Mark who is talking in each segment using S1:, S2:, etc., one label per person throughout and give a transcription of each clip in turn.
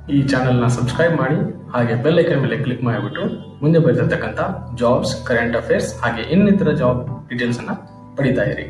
S1: ಈ ಚಾನೆಲ್ನ ಸಬ್ಸ್ಕ್ರೈಬ್ ಮಾಡಿ ಹಾಗೆ ಬೆಲ್ ಐಕನ್ ಮೇಲೆ ಕ್ಲಿಕ್ ಮಾಡಿಬಿಟ್ಟು ಮುಂದೆ ಬರೆದಿರ್ತಕ್ಕಂಥ ಜಾಬ್ಸ್ ಕರೆಂಟ್ ಅಫೇರ್ಸ್ ಹಾಗೆ ಇನ್ನಿತರ ಜಾಬ್ ಡೀಟೇಲ್ಸ್ ಅನ್ನ ಪಡಿತಾ ಇರಿ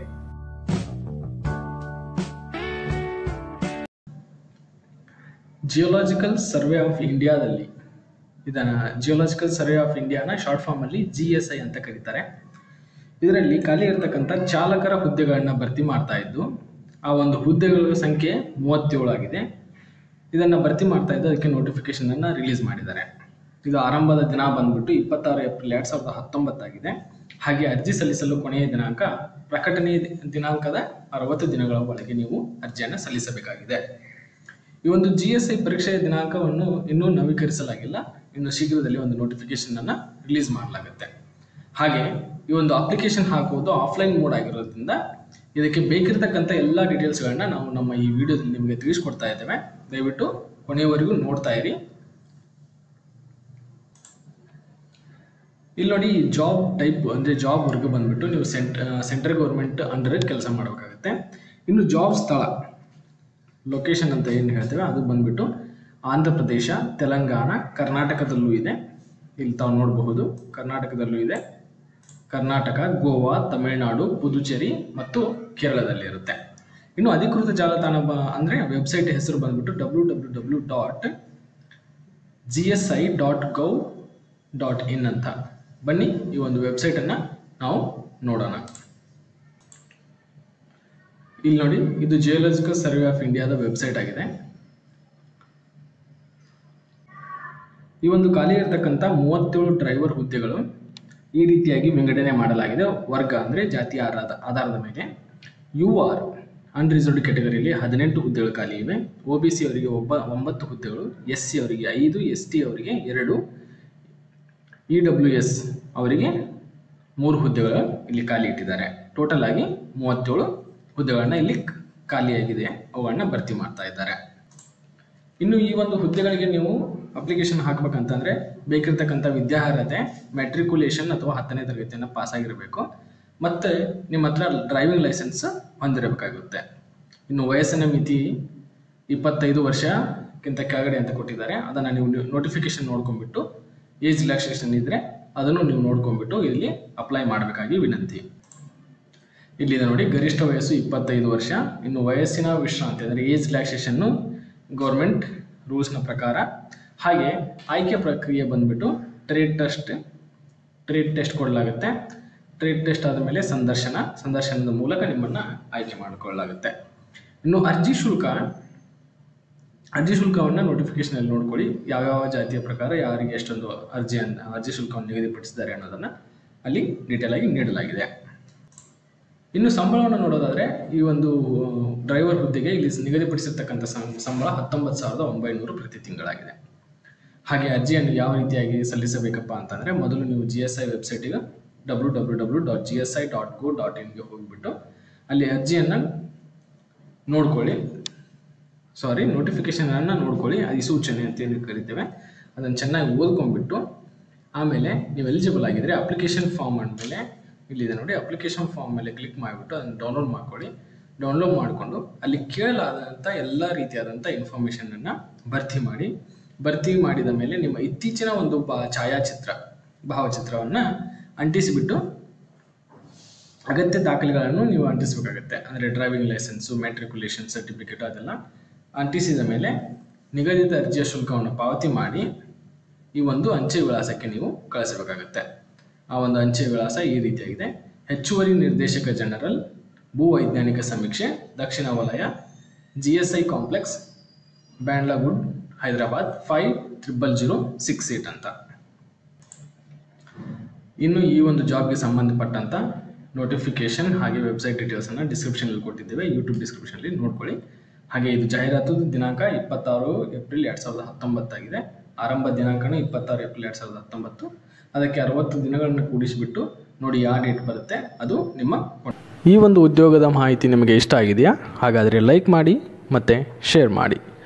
S1: ಜಿಯೋಲಾಜಿಕಲ್ ಸರ್ವೆ ಆಫ್ ಇಂಡಿಯಾದಲ್ಲಿ ಇದನ್ನ ಜಿಯೋಲಾಜಿಕಲ್ ಸರ್ವೆ ಆಫ್ ಇಂಡಿಯಾನ ಶಾರ್ಟ್ ಫಾರ್ಮ್ ಅಲ್ಲಿ ಜಿ ಎಸ್ ಐ ಅಂತ ಕರೀತಾರೆ ಇದರಲ್ಲಿ ಖಾಲಿ ಇರತಕ್ಕಂಥ ಚಾಲಕರ ಹುದ್ದೆಗಳನ್ನ ಭರ್ತಿ ಮಾಡ್ತಾ ಇದ್ದು ಆ ಒಂದು ಹುದ್ದೆಗಳ ಸಂಖ್ಯೆ ಮೂವತ್ತೇಳು ಆಗಿದೆ ಇದನ್ನ ಭರ್ತಿ ಮಾಡ್ತಾ ಇದ್ದು ಅದಕ್ಕೆ ನೋಟಿಫಿಕೇಶನ್ ಅನ್ನ ರಿಲೀಸ್ ಮಾಡಿದ್ದಾರೆ ಇದು ಆರಂಭದ ದಿನ ಬಂದ್ಬಿಟ್ಟು ಇಪ್ಪತ್ತಾರು ಏಪ್ರಿಲ್ ಎರಡ್ ಸಾವಿರದ ಹತ್ತೊಂಬತ್ತಾಗಿದೆ ಹಾಗೆ ಅರ್ಜಿ ಸಲ್ಲಿಸಲು ಕೊನೆಯ ದಿನಾಂಕ ಪ್ರಕಟಣೆ ದಿನಾಂಕದ ಅರವತ್ತು ದಿನಗಳ ಒಳಗೆ ನೀವು ಅರ್ಜಿಯನ್ನು ಸಲ್ಲಿಸಬೇಕಾಗಿದೆ ಈ ಒಂದು ಜಿ ಎಸ್ ಐ ಪರೀಕ್ಷೆಯ ದಿನಾಂಕವನ್ನು ಇನ್ನೂ ನವೀಕರಿಸಲಾಗಿಲ್ಲ ಇನ್ನು ಶೀಘ್ರದಲ್ಲಿ ಒಂದು ನೋಟಿಫಿಕೇಶನ್ ಅನ್ನ ರಿಲೀಸ್ ಮಾಡಲಾಗುತ್ತೆ ಹಾಗೆ ಈ ಒಂದು ಅಪ್ಲಿಕೇಶನ್ ಹಾಕುವುದು ಆಫ್ಲೈನ್ ಮೋಡ್ ಆಗಿರೋದ್ರಿಂದ ಇದಕ್ಕೆ ಬೇಕಿರತಕ್ಕಂಥ ಎಲ್ಲ ಡೀಟೇಲ್ಸ್ಗಳನ್ನ ನಾವು ನಮ್ಮ ಈ ವಿಡಿಯೋದಲ್ಲಿ ನಿಮಗೆ ತಿಳಿಸ್ಕೊಡ್ತಾ ಇದ್ದೇವೆ ದಯವಿಟ್ಟು ಕೊನೆಯವರೆಗೂ ನೋಡ್ತಾ ಇರಿ ಇಲ್ಲಿ ನೋಡಿ ಜಾಬ್ ಟೈಪ್ ಅಂದರೆ ಜಾಬ್ ವರ್ಗ ಬಂದ್ಬಿಟ್ಟು ನೀವು ಸೆಂಟ್ ಸೆಂಟ್ರಲ್ ಗೌರ್ಮೆಂಟ್ ಅಂಡರ್ ಕೆಲಸ ಮಾಡಬೇಕಾಗುತ್ತೆ ಇನ್ನು ಜಾಬ್ ಸ್ಥಳ ಲೊಕೇಶನ್ ಅಂತ ಏನು ಹೇಳ್ತೇವೆ ಅದು ಬಂದ್ಬಿಟ್ಟು ಆಂಧ್ರ ಪ್ರದೇಶ ತೆಲಂಗಾಣ ಕರ್ನಾಟಕದಲ್ಲೂ ಇದೆ ಇಲ್ಲಿ ತಾವು ನೋಡಬಹುದು ಕರ್ನಾಟಕದಲ್ಲೂ ಇದೆ ಕರ್ನಾಟಕ ಗೋವಾ ತಮಿಳುನಾಡು ಪುದುಚೇರಿ ಮತ್ತು ಕೇರಳದಲ್ಲಿ ಇರುತ್ತೆ ಇನ್ನು ಅಧಿಕೃತ ಜಾಲತಾಣ ಬ ಅಂದರೆ ವೆಬ್ಸೈಟ್ ಹೆಸರು ಬಂದ್ಬಿಟ್ಟು W W W dot G S I dot gov dot in ಅಂತ ಬನ್ನಿ ಈ ಒಂದು ವೆಬ್ಸೈಟನ್ನು ನಾವು ನೋಡೋಣ ಇಲ್ಲಿ ನೋಡಿ ಇದು ಜಿಯೋಲಜಿಕಲ್ ಸರ್ವೆ ಆಫ್ ಇಂಡಿಯಾದ ವೆಬ್ಸೈಟ್ ಆಗಿದೆ ಈ ಒಂದು ಖಾಲಿ ಇರತಕ್ಕಂಥ ಮೂವತ್ತೇಳು ಡ್ರೈವರ್ ಹುದ್ದೆಗಳು ಈ ರೀತಿಯಾಗಿ ವಿಂಗಡಣೆ ಮಾಡಲಾಗಿದೆ ವರ್ಗ ಅಂದರೆ ಜಾತಿಯ ಆಧಾರದ ಆಧಾರದ ಮೇಲೆ ಯು ಆರ್ ಅನ್ರಿಸರ್ವ್ಡ್ ಕ್ಯಾಟಗರಿಯಲ್ಲಿ ಹದಿನೆಂಟು ಹುದ್ದೆಗಳು ಖಾಲಿ ಇವೆ ಒ ಬಿ ಸಿ ಅವರಿಗೆ ಒಬ್ಬ ಒಂಬತ್ತು ಹುದ್ದೆಗಳು ಎಸ್ ಸಿ ಅವರಿಗೆ ಐದು ಎಸ್ ಟಿ ಅವರಿಗೆ ಎರಡು ಇ ಡಬ್ಲ್ಯೂ ಎಸ್ ಅವರಿಗೆ ಮೂರು ಹುದ್ದೆಗಳು ಇಲ್ಲಿ ಖಾಲಿ ಇಟ್ಟಿದ್ದಾರೆ ಟೋಟಲ್ ಆಗಿ ಮೂವತ್ತೇಳು ಹುದ್ದೆಗಳನ್ನ ಇಲ್ಲಿ ಖಾಲಿಯಾಗಿದೆ ಅವುಗಳನ್ನ ಭರ್ತಿ ಮಾಡ್ತಾ ಇದ್ದಾರೆ ಇನ್ನು ಈ ಒಂದು ಹುದ್ದೆಗಳಿಗೆ ನೀವು ಅಪ್ಲಿಕೇಶನ್ ಹಾಕ್ಬೇಕಂತಂದ್ರೆ ಬೇಕಿರ್ತಕ್ಕಂಥ ವಿದ್ಯಾರ್ಹತೆ ಮೆಟ್ರಿಕ್ಯುಲೇಷನ್ ಅಥವಾ ಹತ್ತನೇ ತರಗತಿಯನ್ನು ಪಾಸ್ ಆಗಿರಬೇಕು ಮತ್ತೆ ನಿಮ್ಮ ಹತ್ರ ಡ್ರೈವಿಂಗ್ ಲೈಸೆನ್ಸ್ ಹೊಂದಿರಬೇಕಾಗುತ್ತೆ ಇನ್ನು ವಯಸ್ಸಿನ ಮಿತಿ ಇಪ್ಪತ್ತೈದು ವರ್ಷಕ್ಕಿಂತ ಕೆಳಗಡೆ ಅಂತ ಕೊಟ್ಟಿದ್ದಾರೆ ಅದನ್ನು ನೀವು ನೋಟಿಫಿಕೇಶನ್ ನೋಡ್ಕೊಂಡ್ಬಿಟ್ಟು ಏಜ್ ರಿಲ್ಯಾಕ್ಸೇಷನ್ ಇದ್ರೆ ಅದನ್ನು ನೀವು ನೋಡ್ಕೊಂಡ್ಬಿಟ್ಟು ಇಲ್ಲಿ ಅಪ್ಲೈ ಮಾಡಬೇಕಾಗಿ ವಿನಂತಿ ಇಲ್ಲಿದೆ ನೋಡಿ ಗರಿಷ್ಠ ವಯಸ್ಸು ಇಪ್ಪತ್ತೈದು ವರ್ಷ ಇನ್ನು ವಯಸ್ಸಿನ ವಿಶ್ರಾಂತಿ ಅಂದರೆ ಏಜ್ ರಿಲ್ಯಾಕ್ಸೇಷನ್ನು ಗೌರ್ಮೆಂಟ್ ರೂಲ್ಸ್ನ ಪ್ರಕಾರ ಹಾಗೆ ಆಯ್ಕೆ ಪ್ರಕ್ರಿಯೆ ಬಂದ್ಬಿಟ್ಟು ಟ್ರೇಡ್ ಟೆಸ್ಟ್ ಟ್ರೇಡ್ ಟೆಸ್ಟ್ ಕೊಡಲಾಗುತ್ತೆ ಟ್ರೇಡ್ ಟೆಸ್ಟ್ ಆದಮೇಲೆ ಸಂದರ್ಶನ ಸಂದರ್ಶನದ ಮೂಲಕ ನಿಮ್ಮನ್ನು ಆಯ್ಕೆ ಮಾಡಿಕೊಳ್ಳಲಾಗುತ್ತೆ ಇನ್ನು ಅರ್ಜಿ ಶುಲ್ಕ ಅರ್ಜಿ ಶುಲ್ಕವನ್ನು ನೋಟಿಫಿಕೇಶನಲ್ಲಿ ನೋಡ್ಕೊಳ್ಳಿ ಯಾವ್ಯಾವ ಜಾತಿಯ ಪ್ರಕಾರ ಯಾರಿಗೆ ಎಷ್ಟೊಂದು ಅರ್ಜಿ ಅರ್ಜಿ ಶುಲ್ಕವನ್ನು ನಿಗದಿಪಡಿಸಿದ್ದಾರೆ ಅನ್ನೋದನ್ನು ಅಲ್ಲಿ ಡೀಟೇಲ್ ಆಗಿ ನೀಡಲಾಗಿದೆ ಇನ್ನು ಸಂಬಳವನ್ನು ನೋಡೋದಾದ್ರೆ ಈ ಒಂದು ಡ್ರೈವರ್ ಹುದ್ದೆಗೆ ಇಲ್ಲಿ ನಿಗದಿಪಡಿಸಿರ್ತಕ್ಕಂಥ ಸಂ- ಸಂಬಳ ಹತ್ತೊಂಬತ್ತು ಸಾವಿರದ ಒಂಬೈನೂರು ಪ್ರತಿ ತಿಂಗಳಾಗಿದೆ ಹಾಗೆ ಅರ್ಜಿಯನ್ನು ಯಾವ ರೀತಿಯಾಗಿ ಸಲ್ಲಿಸಬೇಕಪ್ಪ ಅಂತಂದ್ರೆ ಮೊದಲು ನೀವು ಜಿ ಎಸ್ ಐ ವೆಬ್ಸೈಟಿಗೆ W W W dot G S I dot gov dot ಇನ್ಗೆ ಹೋಗಿಬಿಟ್ಟು ಅಲ್ಲಿ ಅರ್ಜಿಯನ್ನು ನೋಡ್ಕೊಳ್ಳಿ ಸಾರಿ ನೋಟಿಫಿಕೇಶನ್ ಅನ್ನ ನೋಡ್ಕೊಳ್ಳಿ ಅಧಿಸೂಚನೆ ಅಂತ ಏನು ಕರಿತೇವೆ ಅದನ್ನು ಚೆನ್ನಾಗಿ ಓದ್ಕೊಂಡ್ಬಿಟ್ಟು ಆಮೇಲೆ ನೀವು ಎಲಿಜಿಬಲ್ ಆಗಿದ್ರೆ ಅಪ್ಲಿಕೇಶನ್ ಫಾರ್ಮ್ ಅಂದಮೇಲೆ ಇಲ್ಲಿದೆ ನೋಡಿ ಅಪ್ಲಿಕೇಶನ್ ಫಾರ್ಮ್ ಮೇಲೆ ಕ್ಲಿಕ್ ಮಾಡಿಬಿಟ್ಟು ಅದನ್ನು ಡೌನ್ಲೋಡ್ ಮಾಡ್ಕೊಳ್ಳಿ ಡೌನ್ಲೋಡ್ ಮಾಡಿಕೊಂಡು ಅಲ್ಲಿ ಕೇಳಲಾದಂಥ ಎಲ್ಲ ರೀತಿಯಾದಂಥ ಇನ್ಫಾರ್ಮೇಷನನ್ನು ಭರ್ತಿ ಮಾಡಿ ಭರ್ತಿ ಮಾಡಿದ ಮೇಲೆ ನಿಮ್ಮ ಇತ್ತೀಚಿನ ಒಂದು ಬಾ ಛಾಯಾಚಿತ್ರ ಭಾವಚಿತ್ರವನ್ನು ಅಂಟಿಸಿಬಿಟ್ಟು ಅಗತ್ಯ ದಾಖಲೆಗಳನ್ನು ನೀವು ಅಂಟಿಸಬೇಕಾಗುತ್ತೆ ಅಂದರೆ ಡ್ರೈವಿಂಗ್ ಲೈಸೆನ್ಸು ಮ್ಯಾಟ್ರಿಕ್ಯುಲೇಷನ್ ಸರ್ಟಿಫಿಕೇಟ್ ಅದೆಲ್ಲ ಅಂಟಿಸಿದ ಮೇಲೆ ನಿಗದಿತ ಅರ್ಜಿಯ ಶುಲ್ಕವನ್ನು ಪಾವತಿ ಮಾಡಿ ಈ ಒಂದು ಅಂಚೆ ವಿಳಾಸಕ್ಕೆ ನೀವು ಕಳಿಸಬೇಕಾಗುತ್ತೆ ಆ ಒಂದು ಅಂಚೆ ವಿಳಾಸ ಈ ರೀತಿಯಾಗಿದೆ ಹೆಚ್ಚುವರಿ ನಿರ್ದೇಶಕ ಜನರಲ್ ಭೂ ವೈಜ್ಞಾನಿಕ ಸಮೀಕ್ಷೆ ದಕ್ಷಿಣ ವಲಯ G S I complex Bandlaguda Hyderabad five triple zero six eight ಅಂತ ಇನ್ನು ಈ ಒಂದು ಜಾಬ್ಗೆ ಸಂಬಂಧಪಟ್ಟಂತ ನೋಟಿಫಿಕೇಶನ್ ಹಾಗೆ ವೆಬ್ಸೈಟ್ ಡೀಟೇಲ್ಸನ್ನು ಡಿಸ್ಕ್ರಿಪ್ಷನಲ್ಲಿ ಕೊಟ್ಟಿದ್ದೇವೆ ಯೂಟ್ಯೂಬ್ ಡಿಸ್ಕ್ರಿಪ್ಷನಲ್ಲಿ ನೋಡ್ಕೊಳ್ಳಿ ಹಾಗೆ ಇದು ಜಾಹೀರಾತು ದಿನಾಂಕ ಇಪ್ಪತ್ತಾರು ಏಪ್ರಿಲ್ ಎರಡು ಸಾವಿರದ ಹತ್ತೊಂಬತ್ತಾಗಿದೆ ಆರಂಭ ದಿನಾಂಕನೂ ಇಪ್ಪತ್ತಾರು ಏಪ್ರಿಲ್ ಎರಡು ಸಾವಿರದ ಹತ್ತೊಂಬತ್ತು ಅದಕ್ಕೆ ಅರವತ್ತು ದಿನಗಳನ್ನು ಕೂಡಿಸಿಬಿಟ್ಟು ನೋಡಿ ಯಾವ ಡೇಟ್ ಬರುತ್ತೆ ಅದು ನಿಮ್ಮ ಈ ಒಂದು ಉದ್ಯೋಗದ ಮಾಹಿತಿ ನಿಮಗೆ ಇಷ್ಟ ಆಗಿದೆಯಾ ಹಾಗಾದರೆ ಲೈಕ್ ಮಾಡಿ ಮತ್ತು ಶೇರ್ ಮಾಡಿ